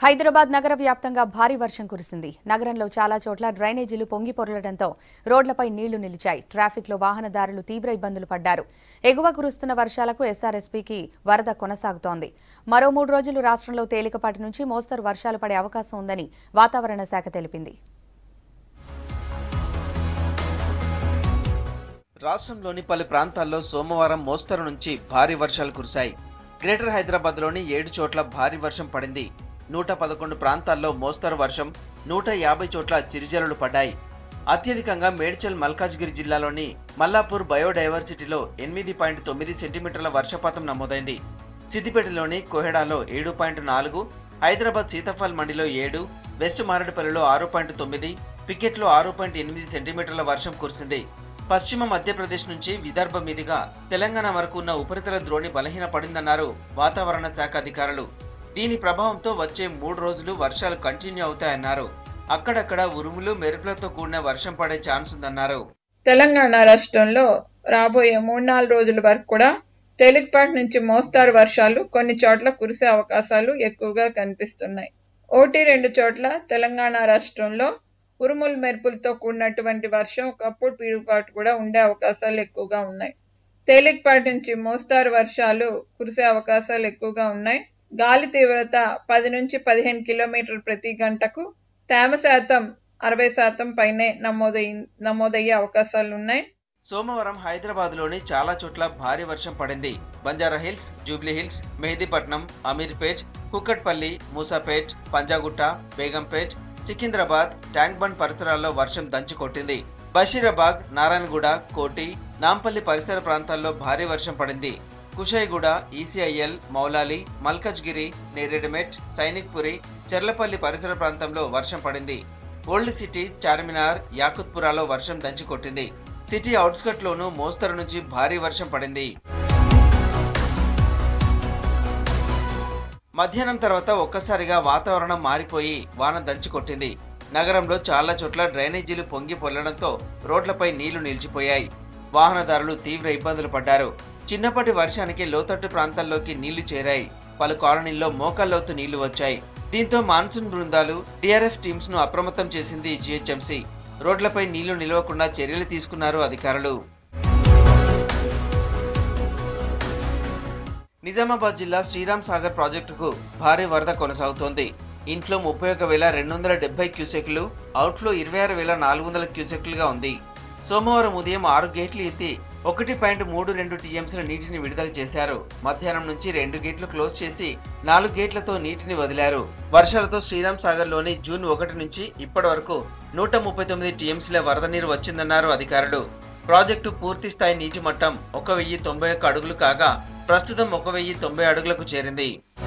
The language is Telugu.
హైదరాబాద్ నగర వ్యాప్తంగా భారీ వర్షం కురిసింది నగరంలో చాలా చోట్ల డ్రైనేజీలు పొంగి పొరలడంతో రోడ్లపై నీళ్లు నిలిచాయి ట్రాఫిక్లో వాహనదారులు తీవ్ర ఇబ్బందులు పడ్డారు ఎగువ కురుస్తున్న వర్షాలకు ఎస్ఆర్ఎస్పీకి వరద కొనసాగుతోంది మరో మూడు రోజులు రాష్ట్రంలో తేలికపాటి నుంచి మోస్తరు వర్షాలు పడే అవకాశం ఉందని వాతావరణ శాఖ తెలిపింది రాష్ట్రంలోని పలు ప్రాంతాల్లో సోమవారం మోస్తరు నుంచి భారీ వర్షాలు కురిశాయి గ్రేటర్ హైదరాబాద్లోని ఏడు చోట్ల భారీ వర్షం పడింది నూట పదకొండు ప్రాంతాల్లో మోస్తరు వర్షం నూట యాభై చోట్ల చిరుజల్లులు పడ్డాయి అత్యధికంగా మేడ్చల్ మల్కాజ్గిరి జిల్లాలోని మల్లాపూర్ బయోడైవర్సిటీలో ఎనిమిది పాయింట్ తొమ్మిది సెంటీమీటర్ల వర్షపాతం నమోదైంది సిద్దిపేటలోని కోహెడాలో ఏడు పాయింట్ నాలుగు హైదరాబాద్ సీతాఫల్ మండిలో ఏడు వెస్ట్ మారేడుపల్లిలో ఆరు పాయింట్ తొమ్మిది పికెట్లో ఆరు పాయింట్ ఎనిమిది సెంటీమీటర్ల వర్షం కురిసింది పశ్చిమ మధ్యప్రదేశ్ నుంచి విదర్భ మీదుగా తెలంగాణ వరకు ఉన్న ఉపరితల ద్రోణి బలహీనపడిందన్నారు వాతావరణ శాఖ అధికారులు దీని ప్రభావంతో వచ్చే మూడు రోజులు వర్షాలు కంటిన్యూ అవుతాయన్నారు అక్కడక్కడ ఉరుములు మెరుపులతో కూడిన వర్షం పడే ఛాన్స్ ఉందన్నారు తెలంగాణ రాష్ట్రంలో రాబోయే మూడు నాలుగు రోజుల వరకు కూడా తేలికపాటి నుంచి మోస్తారు వర్షాలు కొన్ని చోట్ల కురిసే అవకాశాలు ఎక్కువగా కనిపిస్తున్నాయి ఓటి రెండు చోట్ల తెలంగాణ రాష్ట్రంలో ఉరుములు మెరుపులతో కూడినటువంటి వర్షం ఒకప్పుడు పీడుపాటు కూడా ఉండే అవకాశాలు ఎక్కువగా ఉన్నాయి తేలికపాటి నుంచి మోస్తారు వర్షాలు కురిసే అవకాశాలు ఎక్కువగా ఉన్నాయి గాలి తీవ్రత పది నుంచి పదిహేను కిలోమీటర్ ప్రతి గంటకు తేమ శాతం అరవై శాతం పైనే నమోదయ్యి నమోదయ్యే అవకాశాలు ఉన్నాయి సోమవారం హైదరాబాద్లోని చాలా చోట్ల భారీ వర్షం పడింది Banjara Hills Jubilee Hills Mehdipatnam Ameerpet Kukatpally Moosapet Panjagutta Begumpet Secunderabad Tank Bund పరిసరాల్లో వర్షం దంచి కొట్టింది బషీరాబాగ్ నారాయణగూడ కోటి నాంపల్లి పరిసర ప్రాంతాల్లో భారీ వర్షం పడింది కుషాయిగూడ ఈసీఐఎల్ మౌలాలి మల్కజ్గిరి నేరేడుమెట్ సైనిక్పురి చెర్లపల్లి పరిసర ప్రాంతంలో వర్షం పడింది ఓల్డ్ సిటీ చార్మినార్ యాకుత్పురాలో వర్షం దంచి కొట్టింది సిటీ అవుట్స్కట్ లోనూ మోస్తరు నుంచి భారీ వర్షం పడింది మధ్యాహ్నం తర్వాత ఒక్కసారిగా వాతావరణం మారిపోయి వాన దంచి కొట్టింది నగరంలో చాలా చోట్ల డ్రైనేజీలు పొంగి పొల్లడంతో రోడ్లపై నీళ్లు నిలిచిపోయాయి వాహనదారులు తీవ్ర ఇబ్బందులు పడ్డారు చిన్నపాటి వర్షానికి లోతట్టు ప్రాంతాల్లోకి నీళ్లు చేరాయి పలు కాలనీల్లో మోకాల్లోతు నీళ్లు వచ్చాయి దీంతో మాన్సూన్ బృందాలు టీఆర్ఎఫ్ టీమ్స్ ను అప్రమత్తం చేసింది జీహెచ్ఎంసీ రోడ్లపై నీళ్లు నిలవకుండా చర్యలు తీసుకున్నారు అధికారులు నిజామాబాద్ జిల్లా శ్రీరామ్ సాగర్ ప్రాజెక్టుకు భారీ వరద కొనసాగుతోంది ఇంట్లో ముప్పై ఒక వేల రెండు వందల డెబ్బై క్యూసెక్లు అవుట్లో ఇరవై ఆరు వేల నాలుగు వందల క్యూసెక్లుగా ఉంది సోమవారం ఉదయం ఆరు గేట్లు ఎత్తి ఒకటి పాయింట్ మూడు రెండు టీఎంసీల నీటిని విడుదల చేశారు మధ్యాహ్నం నుంచి రెండు గేట్లు క్లోజ్ చేసి నాలుగు గేట్లతో నీటిని వదిలారు వర్షాలతో శ్రీరామ్ సాగర్ లోని జూన్ ఒకటి నుంచి ఇప్పటి వరకు నూట ముప్పై తొమ్మిది టీఎంసీల వరద నీరు వచ్చిందన్నారు అధికారులు ప్రాజెక్టు పూర్తి స్థాయి నీటి మట్టం ఒక వెయ్యి తొంభై ఒక్క అడుగులు కాగా ప్రస్తుతం ఒక వెయ్యి తొంభై అడుగులకు చేరింది